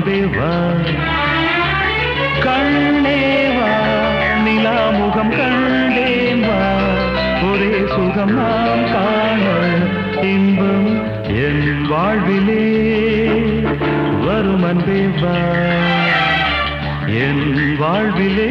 அன்பே வா கண்ணே வா நிலா முகம் கண்டேன் வா ஒரே சுகம் நாம் காண இன்பம் என் வாழ்விலே வரும் அன்பே வா என் வாழ்விலே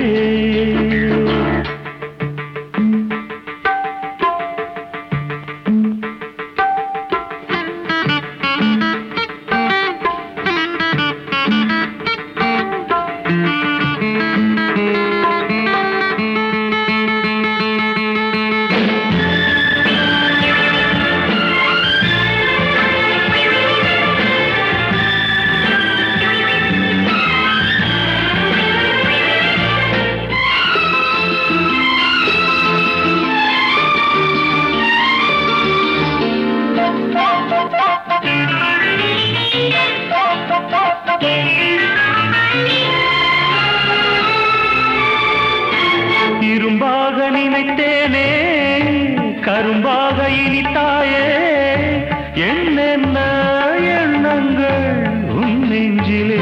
இரும்பாக நினைத்தேனே கரும்பாக இனித்தாயே என்னென்ன எண்ணங்கள் உன் நெஞ்சிலே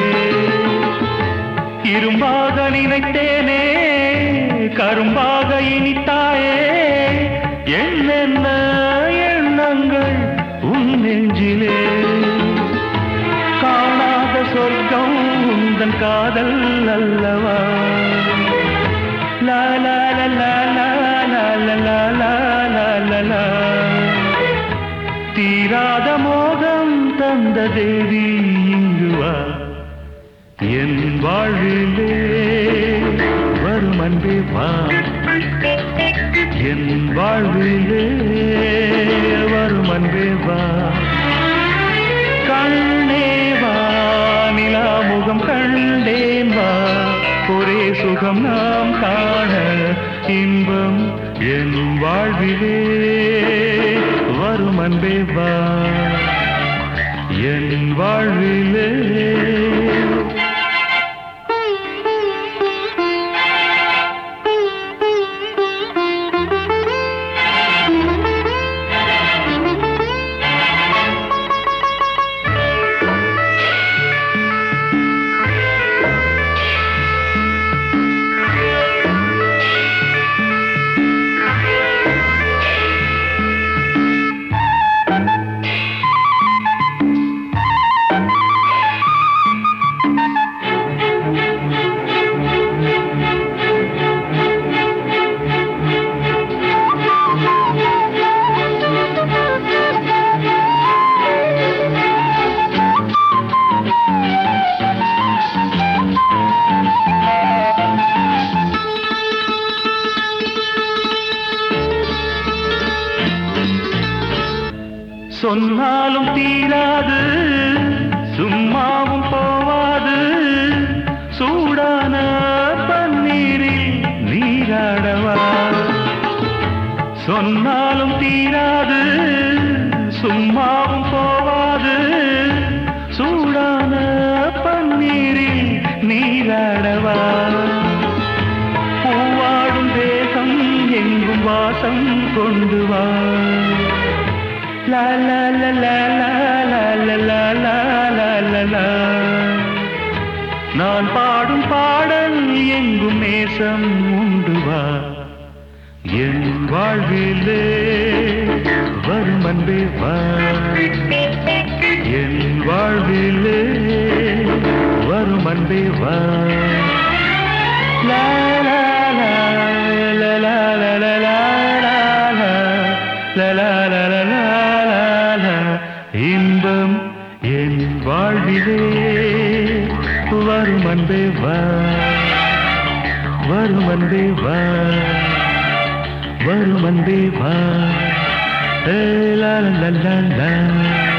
இரும்பாக நினைத்தேனே கரும்பாக இனித்தாயே என்னென்ன எண்ணங்கள் உன் நெஞ்சிலே காணாத சொர்க்கம் உந்தன் காதல் அல்லவா லா லா லா லா லா லா லா லா லா லா லா லா. தீராத மோகம் தந்த தேவி இங்கு வா என் வாழ்விலே வரும் அன்பே வா என் வாழ்விலே வரும் அன்பே வா கண்ணே வா நிலா முகம் கண்டேன் வா ஒரே சுகம் நாம் காண இன்பம் என் வாழ்விலே வரும் அன்பே வா என் வாழ்விலே சொன்னாலும் தீராது சும்மாவும் போவாது சூடான பன்னீரில் நீராடவா சொன்னாலும் தீராது சும்மாவும் போவாது சூடான பன்னீரில் நீராடவா பூவாடும் தேசம் எங்கும் வாசம் கொண்டு வா லா லா லா லா லா லா லா லா லா லா லா லா. நான் பாடும் பாடல் எங்கும் நேசம் உண்டு வா என் வாழ்விலே வரும் அன்பே வா என் வாழ்விலே வரும் அன்பே வா லா லா லா லா லா லா லா லா லா லா. லா லா லா லா லா லா லா. இன்பம் என் வாழ்விலே வரும் அன்பே வா வரும் அன்பே வா வரும் அன்பே வா ஏ லா லா லா லா